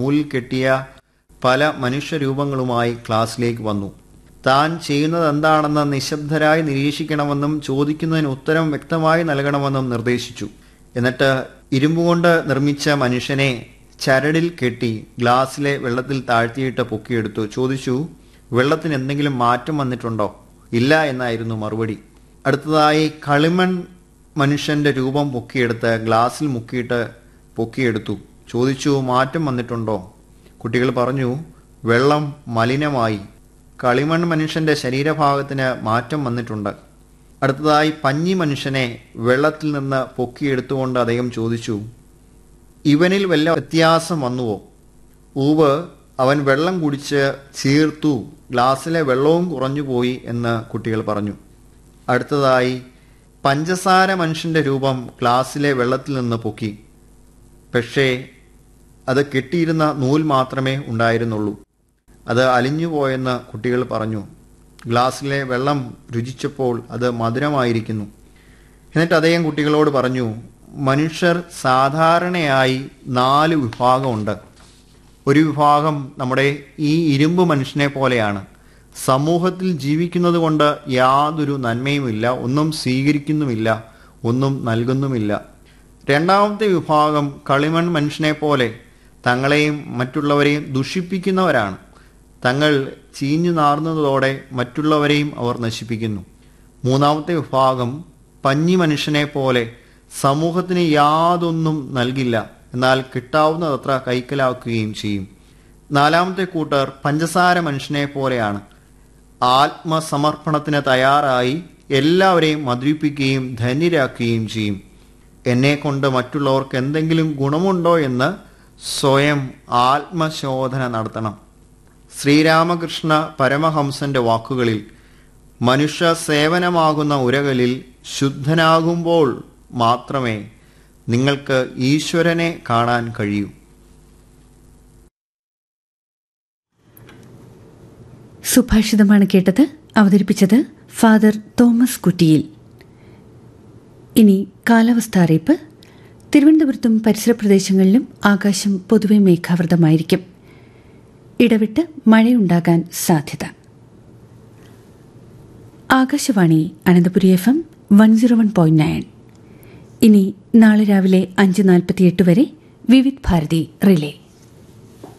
നൂലിൽ കെട്ടിയ പല മനുഷ്യരൂപങ്ങളുമായി ക്ലാസ്സിലേക്ക് വന്നു താൻ ചെയ്യുന്നത് എന്താണെന്ന് നിശബ്ദരായി നിരീക്ഷിക്കണമെന്നും ചോദിക്കുന്നതിന് ഉത്തരം വ്യക്തമായി നൽകണമെന്നും നിർദ്ദേശിച്ചു എന്നിട്ട് ഇരുമ്പുകൊണ്ട് നിർമ്മിച്ച മനുഷ്യനെ ചരടിൽ കെട്ടി ഗ്ലാസ്സിലെ വെള്ളത്തിൽ താഴ്ത്തിയിട്ട് പൊക്കിയെടുത്തു ചോദിച്ചു വെള്ളത്തിന് എന്തെങ്കിലും മാറ്റം വന്നിട്ടുണ്ടോ ഇല്ല എന്നായിരുന്നു മറുപടി അടുത്തതായി കളിമൺ മനുഷ്യന്റെ രൂപം പൊക്കിയെടുത്ത് ഗ്ലാസ്സിൽ മുക്കിയിട്ട് പൊക്കിയെടുത്തു ചോദിച്ചു മാറ്റം വന്നിട്ടുണ്ടോ കുട്ടികൾ പറഞ്ഞു വെള്ളം മലിനമായി കളിമൺ മനുഷ്യന്റെ ശരീരഭാഗത്തിന് മാറ്റം വന്നിട്ടുണ്ട് അടുത്തതായി പഞ്ഞി മനുഷ്യനെ വെള്ളത്തിൽ നിന്ന് പൊക്കിയെടുത്തുകൊണ്ട് അദ്ദേഹം ചോദിച്ചു ഇവനിൽ വല്ല വ്യത്യാസം വന്നുവോ ഊവ് അവൻ വെള്ളം കുടിച്ച് ചീർത്തു ഗ്ലാസ്സിലെ വെള്ളവും കുറഞ്ഞുപോയി എന്ന് കുട്ടികൾ പറഞ്ഞു അടുത്തതായി പഞ്ചസാര മനുഷ്യന്റെ രൂപം ഗ്ലാസ്സിലെ വെള്ളത്തിൽ നിന്ന് പൊക്കി പക്ഷേ അത് കെട്ടിയിരുന്ന നൂൽ മാത്രമേ ഉണ്ടായിരുന്നുള്ളൂ അത് അലിഞ്ഞുപോയെന്ന് കുട്ടികൾ പറഞ്ഞു ഗ്ലാസ്സിലെ വെള്ളം രുചിച്ചപ്പോൾ അത് മധുരമായിരിക്കുന്നു എന്നിട്ട് അദ്ദേഹം കുട്ടികളോട് പറഞ്ഞു മനുഷ്യർ സാധാരണയായി നാല് വിഭാഗമുണ്ട് ഒരു വിഭാഗം നമ്മുടെ ഈ ഇരുമ്പ് മനുഷ്യനെ പോലെയാണ് സമൂഹത്തിൽ ജീവിക്കുന്നത് കൊണ്ട് യാതൊരു നന്മയുമില്ല ഒന്നും സ്വീകരിക്കുന്നുമില്ല ഒന്നും നൽകുന്നുമില്ല രണ്ടാമത്തെ വിഭാഗം കളിമൺ മനുഷ്യനെ പോലെ തങ്ങളെയും മറ്റുള്ളവരെയും ദുഷിപ്പിക്കുന്നവരാണ് തങ്ങൾ ചീഞ്ഞു നാർന്നതോടെ മറ്റുള്ളവരെയും അവർ നശിപ്പിക്കുന്നു മൂന്നാമത്തെ വിഭാഗം പഞ്ഞി മനുഷ്യനെ പോലെ സമൂഹത്തിന് യാതൊന്നും നൽകില്ല എന്നാൽ കിട്ടാവുന്നതത്ര കൈക്കലാക്കുകയും ചെയ്യും നാലാമത്തെ കൂട്ടർ പഞ്ചസാര മനുഷ്യനെ പോലെയാണ് ആത്മസമർപ്പണത്തിന് തയ്യാറായി എല്ലാവരെയും മധുരിപ്പിക്കുകയും ധന്യരാക്കുകയും ചെയ്യും എന്നെ കൊണ്ട് മറ്റുള്ളവർക്ക് എന്തെങ്കിലും ഗുണമുണ്ടോ എന്ന് സ്വയം ആത്മശോധന നടത്തണം ശ്രീരാമകൃഷ്ണ പരമഹംസന്റെ വാക്കുകളിൽ മനുഷ്യ സേവനമാകുന്ന ഉരകലിൽ ശുദ്ധനാകുമ്പോൾ മാത്രമേ നിങ്ങൾക്ക് ഈശ്വരനെ കാണാൻ കഴിയൂ സുഭാഷിതമാണ് കേട്ടത് അവതരിപ്പിച്ചത് ഫാദർ തോമസ് കുറ്റിയിൽ ഇനി കാലാവസ്ഥ അറിയിപ്പ് തിരുവനന്തപുരത്തും പരിസര പ്രദേശങ്ങളിലും ആകാശം പൊതുവെ മേഘാവൃതമായിരിക്കും ഇടവിട്ട് മഴയുണ്ടാകാൻ സാധ്യത Akashvani Ananthapuri F M one zero one point nine ഇനി നാളെ രാവിലെ അഞ്ച് നാൽപ്പത്തിയെട്ട് വരെ വിവിധ് ഭാരതി റിലേ